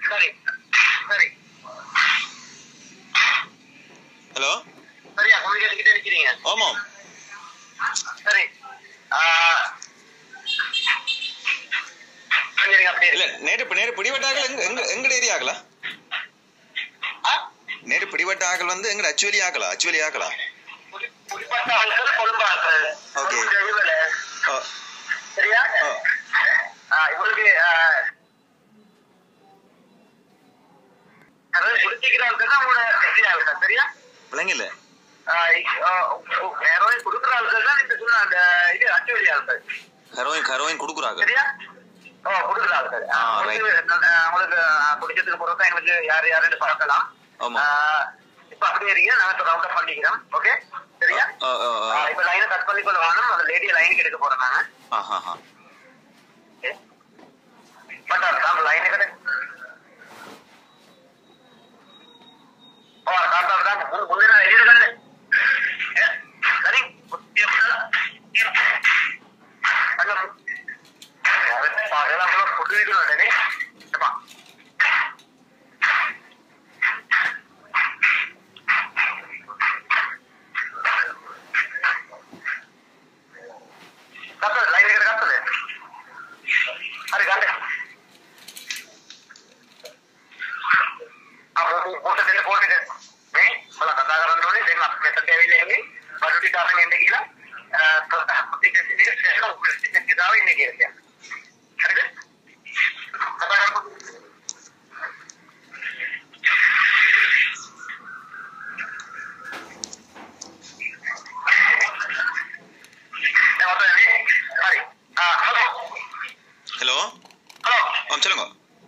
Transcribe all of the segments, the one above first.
சரி சரி ஹலோ சரியா கம்யூனிகேஷன் கிட்ட நிக்கிறீங்க ஆமாம் சரி ஆஹ், கொஞ்சம் நீங்க அப்படியே இல்ல நேற்று நேற்று பிடிபட்டாக்கள் எங்க எங்க எங்கட ஏரியா ஆகலா ஆ? நேற்று பிடிபட்ட ஆக்கள் வந்து எங்கட அச்சுவலி ஆக்கலா அச்சுவலி ஆக்கலா புடி- புடிப்பட்ட ஆட்கள் கொழும்பு ஆட்கள் Okay. கொழும்பு தெளிவுல. ஓ சரியா ஓ ஆஹ், இவங்களுக்கு ஆஹ், அதாவது குடிச்சிக்கிற ஆட்கள் தான் உங்களோட எதிரி ஆட்கள் சரியா பிள்ளைங்கல்ல ஹெரோயின் கொடுக்குற ஆட்கள் தான் இந்த சொன்ன அந்த இது அச்சுவலி ஆட்கள் ஹெரோயின் ஹெரோயின் கொடுக்குறாங்க சரியா ஓ கொடுக்குற ஆட்கள் ஆ, உங்களுக்கு ஆஹ், உங்களுக்கு ஆஹ், குடிச்சதுக்கு பிறகு தான் எங்களுக்கு யார் யாருன்னு பார்க்கலாம் ஆமா ஆஹ், இப்ப அப்படியே இருக்கீங்க நாங்க இப்ப ரவுண்ட் அப் பண்ணிக்கிறோம் ஓகே சரியா ஓ ஓ ஓ ஆஹ், இப்ப லைனை கட் பண்ணி கொள்ள வேணும் அந்த லேடியை லைனுக்கு எடுக்க போறோம் நாங்க ஆஹா ஆஹா பட் நம்ம லைனை கடை ஓ காட்டாடு தான் முந்தின எதிர்கண்டு சரி அதெல்லாம் ஃபுட்டு வீட்டு கத்துது லைன் கிட்ட கத்துது அது கண்டு போட்டு போட்டு मला कथाकारांनी त्यांना आपल्या தேவையில்லை மறுபடியும் என்ன கீழே புத்திக்காக இன்னைக்கு இருக்கேன் அடுத்து கதாகாரம் சாரி ஹலோ ஹலோ ஹலோ ஆ சொல்லுங்க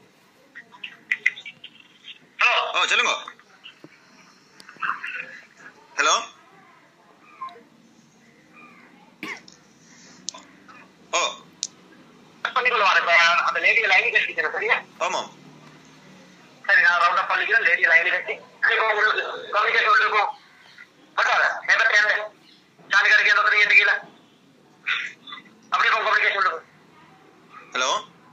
ஹலோ ஓ சொல்லுங்க ஹலோ ஓ பண்ணிக்கொள்வாரு இப்ப அந்த லேடியை லைன் கட்டிக்கிறேன் சரியா ஆமாம் சரி நான் ரவுண்ட் அப் பண்ணிக்கிறேன் லேடி லைன் கட்டி இப்போ உங்களுக்கு கம்யூனிகேஷன் இருக்கும் பட்டாத நேபர் தேவை சாமி கடைக்கு எந்த ஒருத்தர் கீழே அப்படி இப்போ கம்யூனிகேஷன் இருக்கும் ஹலோ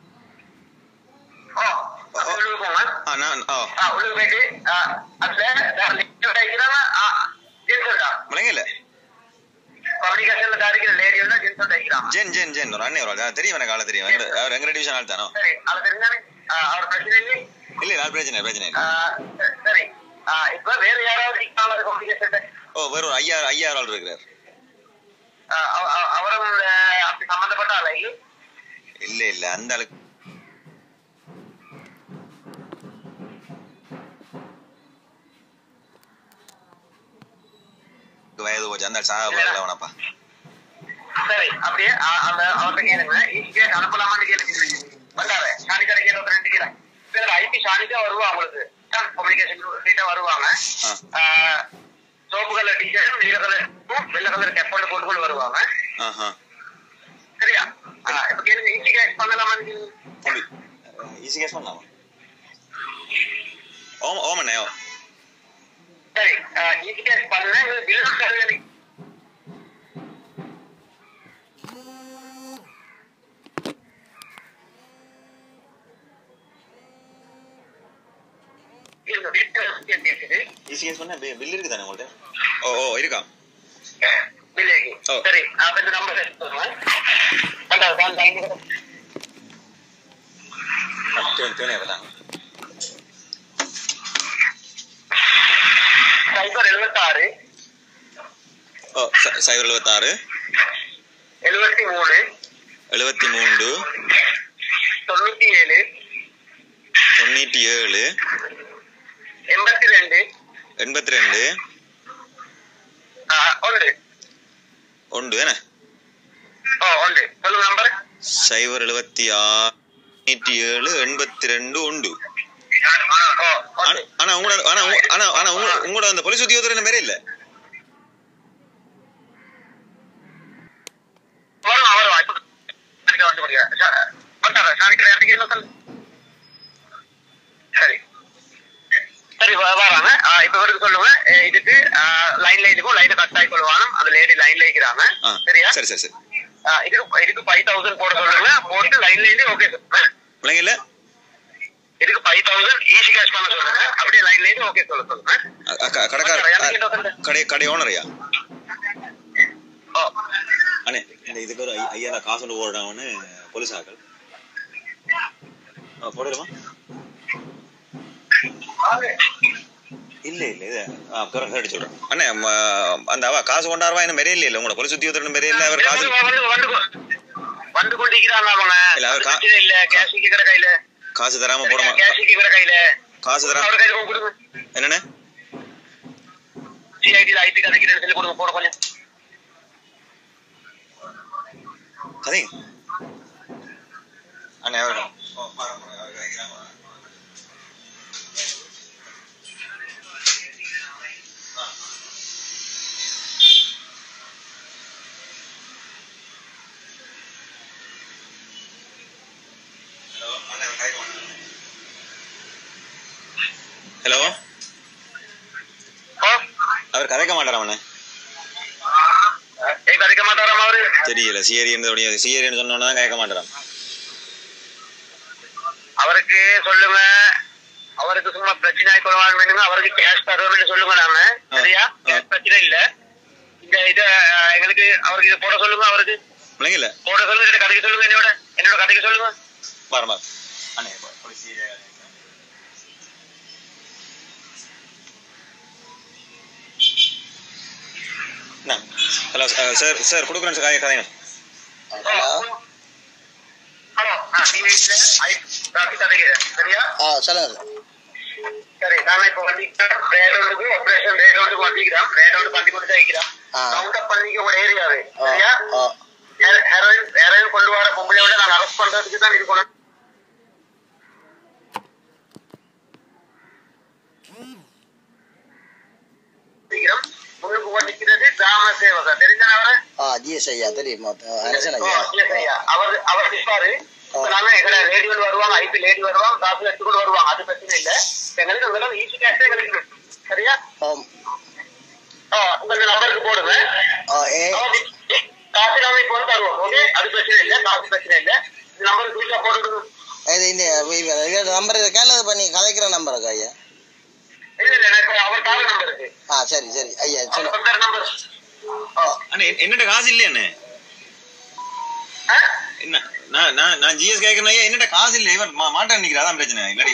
ஓ அப்படி உள்ளுக்கு போங்க ஆ நான் ஓ ஆ உள்ளுக்கு போயிட்டு ஆ, அதுல லேடியோட இருக்கிறாங்க ஜென்ஸ் இருக்கா பிள்ளைங்கல்ல கம்யூனிகேஷன்ல தாரிக்கிற லேடி வந்து ஜென்ஸ் இருக்கிறாங்க ஜென் ஜென் ஜென் ஒரு அண்ணே ஒரு ஆள். தெரியும் எனக்கு ஆள தெரியும் எங்க- அவர் எங்க டிவிஷன் ஆள் தானோ சரி அது தெரிஞ்சானே ஆ, அவர் பிரச்சனை இல்லை இல்ல நான் பிரச்சனை இல்லை, பிரச்சனை இல்லை ஆ, சரி ஆ, இப்ப வேற யாராவது இருக்காங்களா கம்யூனிகேஷன் ஓ வேற ஒரு ஐயாயிரம் ஐயாயிரம் ஆள் இருக்கிறார் அவரும் அப்படி சம்பந்தப்பட்ட ஆளா இல்ல இல்ல அந்த ஆளுக்கு வயது போச்சு அந்த ஆள் சாக போறல அவனப்பா சரி அப்படியே அ- அந்த அவர்கிட்ட கேளுங்க ஈஸியா அனுப்பலாமான்னு கேளுங்க வந்தாரு சாணிக்கடை கேட்ட ஒரு ரெண்டு கீழே பேர் ஐபி சாணிக்கா வருவா உங்களுக்கு கம்யூனிகேஷன் கிட்ட வருவாங்க ஆ. சோப்பு கலர் டிஷர்ட் நீல கலர் வெள்ளை கலர் கெப்போட போட்டு கொண்டு வருவாங்க ஆஹா சரியா ஆ, இப்ப கேளுங்க ஈஸி கேஷ் பண்ணலாமான்னு கேளுங்க தம்பி ஈஸி கேஸ் பண்ணலாமா ஓம் ஓமண்ணே ஓ சரி ஈஸி கேஷ் பண்ணல பில் தருவேன் ஈஸி கேஸ் பண்ண பில் இருக்கு தானே உங்கள்ட்ட ஓ ஓ இருக்கா வில்லேஜ் ஓ. சரி அப்ப இந்த நம்பர் சொல்லுங்க கண்டாது தான் லைன் தேனே வரலாம் சைபர் எழுபத்தாறு ஓ ச- சைபர் எழுபத்தாறு எழுபத்தி மூணு எழுபத்தி மூன்று தொண்ணூத்தி ஏழு தொண்ணூற்றி ஏழு எண்பத்தி ரெண்டு எண்பத்தி ரெண்டு ஒன்று உண்டு என்ன ஓ ஒன்று சொல்லுங்க நம்பர் சைபர் எழுபத்தி ஆறு தொண்ணூற்றி ஏழு எண்பத்தி ரெண்டு உண்டு ஓ ஆனா ஆனா உங்களோட ஆனா உங்க- ஆனா ஆனா உங்க- உங்களோட அந்த போலீஸ் உத்தியோகத்தர் என்ன பேரே இல்ல வரும் வரும் இப்ப சாணிக்கா வந்து முடியாது பட்டாரா சாணிக்கிற இடத்துக்கு என்ன சொல்லு சரி சரி வ- வராங்க ஆ, இப்ப இவருக்கு சொல்லுங்க அஹ் இதுக்கு லைன்ல இதுக்கும் லைன் கட் ஆகி கொள்வாங்க அந்த லேடி லைன்ல இருக்கிறாங்க ஆ, சரியா சரி சரி சரி ஆ, இதுக்கு இதுக்கு ஃபைவ் தௌசண்ட் போட சொல்லுங்க போட்டு லைன்ல இருந்து ஓகே பிள்ளைங்க இல்ல இதுக்கு ஃபைவ் தௌசண்ட் ஈஸி கேஷ் பண்ண சொல்லுங்க அப்படியே லைன்ல இருந்து ஓகே சொல்ல சொல்லுங்க அ- அ- க- கடைக்கார எனக்கு இந்த வந்து- கடை கடை ஓனரையா ஓ அண்ணே இந்த இதுக்கு ஒரு ஐ- ஐயாயிரம் காசு கொண்டு போடுறாங்கன்னு போலீஸ் ஆக்கள் ஆ, போடுறோமா இல்ல இல்ல இது கரெக்ட் சொல்றேன் அண்ணே ம- அந்த அவ காசு கொண்டாடுவா என்ன மெரிய இல்ல உங்களோட போலீஸ் உத்தியோகத்தர் மெரிய இல்ல அவர் காசு வந்து வந்து கொ- வந்து கொண்டிருக்கிறாங்க அவங்க இல்ல, அவர் அது கா- பிரச்சனை இல்ல கேஷ் கிற கையில காசு தராம போட மா- கேஷ் கிற கையில காசு தராம அவர் கையில கொடுங்க என்னண்ணே சிஐடி ஐபி கணக்கு சொல்லி கொடுங்க போட கொஞ்சம் கதைங்க அண்ணே அவர் ஹலோ ஓ அவர் கதைக்க மாட்டாரா அவனே ஏய் கதைக்க மாட்டாராம் அவரு தெரியல சிஏரி சிஏரின்னு சொன்னோன்னா தான் கேட்க மாட்டாராம் அவருக்கு சொல்லுங்க அவருக்கு சும்மா பிரச்சனை ஆயிக்கொள்வான் வேணுங்க அவருக்கு கேஷ் தருவோம்னு சொல்லுங்க நாம சரியா கேஷ் பிரச்சனை இல்ல இந்த இத அஹ், எங்களுக்கு அவருக்கு இதை போட சொல்லுங்க அவருக்கு பிள்ளைங்க இல்ல போட சொல்லுங்க இதை கதைக்க சொல்லுங்க என்னோட என்னோட கதைக்க சொல்லுங்க பாரு பாரு அண்ணே போலீஸ் ஹலோ சார் சார் கொடுக்குறேன் சார் கதைங்க ஹலோ நான் டிவில ஐ காப்பி கதைக்கிறேன் சரியா ஆ சொல்லுங்க சரி நாம இப்ப வந்திக்கிறோம் ரேடோனுக்கு ஆபரேஷன் ரேடோனுக்கு வந்திக்கிறோம் ரேடோனு பண்ணி கொடுத்து வைக்கிறோம் ஆ. கவுண்ட் அப் பண்ணிக்க உங்க ஏரியாவே ஆ சரியா ஆ ஹெரோயின் ஹெரோயின் கொண்டு வர பொம்பளையோட நாங்க அரெஸ்ட் பண்றதுக்கு தான் இது கொண்டு சீக்கிரம் முன்னுக்கு போய் நிக்கிறது கிராம சேவகர் தெரிஞ்சான அவரை ஆ ஜிஎஸ் ஐயா தெரியும் அனசன் ஓ, ஐயா yes, ஐயா. அவர் அவர் நிற்பாரு இப்ப நாம எங்களை லேடிகள் வருவாங்க ஐபி லேடி வருவாங்க காசு எடுத்துக்கொண்டு வருவாங்க அது பிரச்சனை இல்ல எங்களுக்கு உங்களுக்கு ஈஸி கேஷ் எங்களுக்கு வேணும். சரியா ஆம். ஆ, உங்க நம்பருக்கு போடுங்க ஆ ஏ அவங்க காசு நாம இப்போ வந்து தருவோம் ஓகே அது பிரச்சனை இல்ல காசு பிரச்சனை இல்ல இந்த நம்பருக்கு வீட்டுல போட்டுடுங்க இது இந்த நம்பர் இருக்கா இல்லை இது பண்ணி கதைக்கிற நம்பர் இருக்கா ஐயா இல்ல இல்ல எனக்கு அவர் கால நம்பர் இருக்கு ஆ சரி சரி ஐயா அவர் சொல்லு சொந்த நம்பர் அண்ணே என்னட்ட காசு இல்லையா அண்ணே என்ன நான் நான் நான் ஜிஎஸ் கேட்கறேன் என்னட்ட காசு இல்லை இவன் மா மாட்டேன் நினைக்கிறா அதான் பிரச்சனை இல்லாடி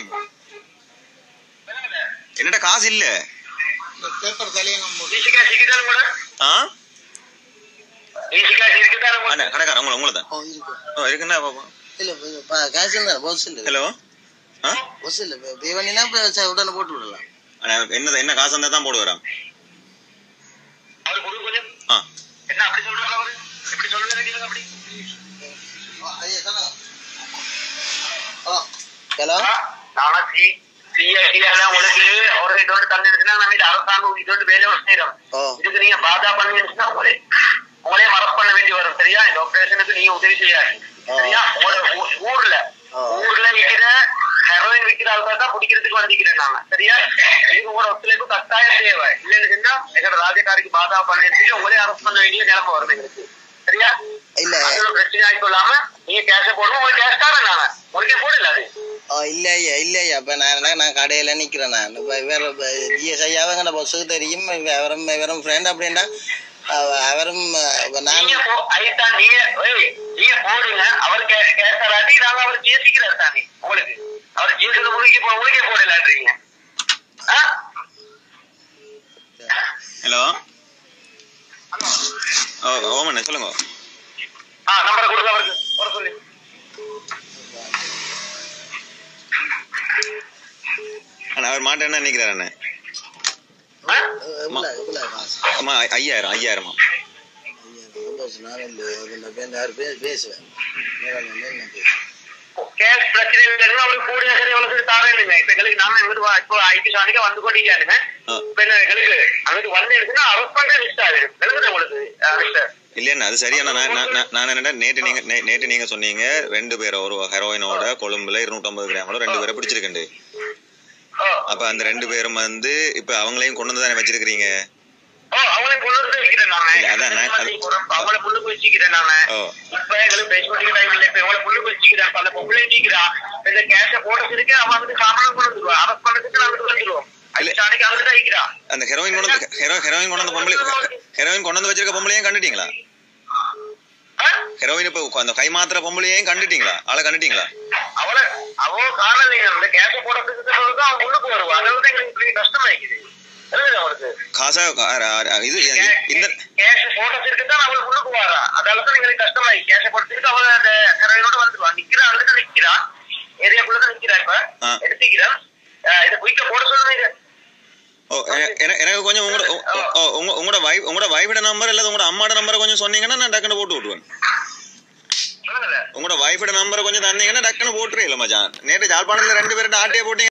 என்னட்ட காசு இல்ல பேப்பர் தலையங்க ஈஸி கேஷ் இருக்குதானே கூட ஆ ஈஸி கேஷ் இருக்குதானே கூட அண்ணே கடைக்காரன் உங்களை உங்களை தான் ஓ இருக்கு ஓ இருக்குண்ணா பாப்போம் இல்லை கேஷ் இருந்தா பஸ் இல்லை ஹலோ ஆ பஸ் இல்லை பே பண்ணினா இப்போ உடனே போட்டு விடலாம் அண்ணே என்ன என்ன காசு இருந்தா தான் போடு வரான் அவர் கொடுங்க கொஞ்சம் ஆ என்ன அப்படி சொல்றாங்க அவரு எப்படி சொல்லுங்க கேளுங்க அப்படி ஐயா சொல்லுங்க ஹலோ ஹலோ நானா சி சிஐடியால உங்களுக்கு ஒரு இதோடு தந்துருச்சுன்னா நம்ம இது அரசாங்கம் இதோடு வேலை செய்யறோம் ஓ இதுக்கு நீங்க பாதா பண்ணிருச்சுன்னா உங்களே உங்களே மரப் பண்ண வேண்டி வரும் சரியா இந்த ஆபரேஷனுக்கு நீங்க உதவி செய்யாது ஆ. சரியா உங்களோட ஊ- ஊர்ல ஆ. ஊர்ல விக்கிற ஹெரோயின் விக்கிற ஆள்கள் தான் பிடிக்கிறதுக்கு வந்திக்கிறேன் நாங்க சரியா இது உங்களோட ஒத்துழைப்பு கட்டாயம் தேவை இல்லைன்னு சொன்னா எங்களோட ராஜகாரிக்கு பாதா பண்ணிருச்சு உங்களே அரெஸ்ட் பண்ண வேண்டிய நிலைமை வரும் எங்களுக்கு சரியா இல்ல அது ஒரு பிரச்சனை ஆயிக்கொள்ளாம நீங்க கேஷ போடுவோம் உங்களுக்கு கேஷ் தரேன் நாங்க உங்களுக்கே போடல அது ஓ இல்ல ஐயா இல்ல ஐயா இப்ப நான் என்ன, நான் கடையில நிக்கிறேன் நான் இப்ப வேற ஜிஎஸ் ஐயாவும் பஸ்ஸுக்கு தெரியும் இவ- அவரும் இவரும் ஃப்ரெண்ட் அப்படின்னா அவ- அவரும் இப்ப நான் நீங்க போ ஐட்டா நீங்க ஏய், நீங்க போடுங்க அவர் கே- கேட்கறாட்டி நாங்க அவர் ஜேசிக்கிறார் தானே உங்களுக்கு அவர் ஜேசில உங்களுக்கு போ உங்களுக்கே போடலான்றீங்க ஆ? ஹலோ ஓ ஓமண்ணே சொல்லுங்க ஆ நம்பரை கொடுங்க அவருக்கு வர சொல்லி அண்ணா அவர் மாட்டேன்னு நினைக்கிறார் அண்ணே ஆ? எவ்வளவு எவ்வளவு காசு ஆமா ஐயாயிரம் ஐயாயிரமா ஐயா, ரொம்ப நான் இந்த இந்த பேர் யார் பேர் பேசுவேன் நேரா நான் நேர்ல பேசுவேன் கேஷ் பிரச்சனை இல்லைன்னா அவருக்கு கூடிய சரி எவ்வளவு தாரேனுங்க இப்ப எங்களுக்கு நாம எங்கிட்டு வா- இப்போ ஐடி சாணிக்க வந்து கொண்டிருக்காருங்க ஆ. இப்ப என்ன எங்களுக்கு அங்கிட்டு வந்து இருக்குன்னா அரெஸ்ட் பண்ற லிஸ்ட் ஆகிடும் எழுதுங்க உங்களுக்கு மிஸ்டர் இல்லையா அது சரியான நான் நான் நான் நான் என்னடா நேற்று நீங்க நே- நேற்று நீங்க சொன்னீங்க ரெண்டு பேரை ஒரு ஹெரோயினோட கொழும்புல இருநூற்றம்பது கிராமோட ரெண்டு பேரை பிடிச்சிருக்கேன் அப்ப அந்த ரெண்டு பேரும் வந்து இப்ப அவங்களையும் கொண்டு வந்து தானே வச்சிருக்கிறீங்க ஓ அவங்களே முன்னுக்கு வைக்கிறேன் நாம இல்ல, அதான் நான் அது- அவங்கள முன்னுக்கு வச்சுக்கிறேன் நாம ஓ இப்ப எங்களுக்கு பேசுறதுக்கு டைம் இல்ல இப்ப இவங்களை முன்னுக்கு வச்சுக்கிறேன் அந்த பொம்பளை நீக்கிறா இந்த கேஷ போட்டு இருக்கு அவன் வந்து சாமான் கொண்டு வந்துருவா அரஸ்ட் பண்ணதுக்கு நாங்க வந்துருவோம் இல்ல. சாணிக்கு அவங்க தான் வைக்கிறா அந்த ஹெரோயின் கொண்டு வந்து ஹெரோ ஹெரோயின் கொண்டு வந்து பொம்பளை ஹெரோயின் கொண்டு வந்து வச்சிருக்க பொம்பளையும் கண்டுட்டீங்களா ஆ? ஹெரோயின் இப்போ அந்த கை மாத்திர பொம்பளையும் கண்டுட்டீங்களா ஆளை கண்டுட்டீங்களா அவளை அவ காரணம் இந்த கேஷ போடுறதுக்கு சொல்லிட்டு அவன் முன்னுக்கு வருவா அதனால தான் எங்களுக்கு பெரிய கஷ்டமாயிக்குது எழுதுங்க அவனுக்கு காசா அ- அ- இது இந்த கேஷ் போட்டோஸ் இருக்குதான் அவள் முன்னுக்கு வாரா அதால தான் எங்களுக்கு கஷ்டமாயி கேஷ் போட்டதுக்கு அவள் அந்த கரையோட வந்துருவா நிக்கிறா அங்க நிக்கிறா ஏரியாக்குள்ளதான் நிக்கிறா இப்ப ஆ. எடுத்துக்கிறேன் இதை குயிக்க போட சொல்லுங்க ஓ எ- என- எனக்கு கொஞ்சம் உங்களோட உ- உ- ஓ, உங்க உங்களோட வைஃப் உங்களோட வைஃபோட நம்பர் இல்ல உங்களோட அம்மாட நம்பரை கொஞ்சம் சொன்னீங்கன்னா நான் டக்குன்னு போட்டு விட்டுருவேன் சொல்லுங்கல்ல உங்களோட வைஃபோட நம்பரை கொஞ்சம் தந்தீங்கன்னா டக்குன்னு போட்டுருல மச்சான் நேற்று ஜாழ்ப்பாணத்துல ரெண்டு பேர்ட்ட ஆட்டையே போட்டீங்க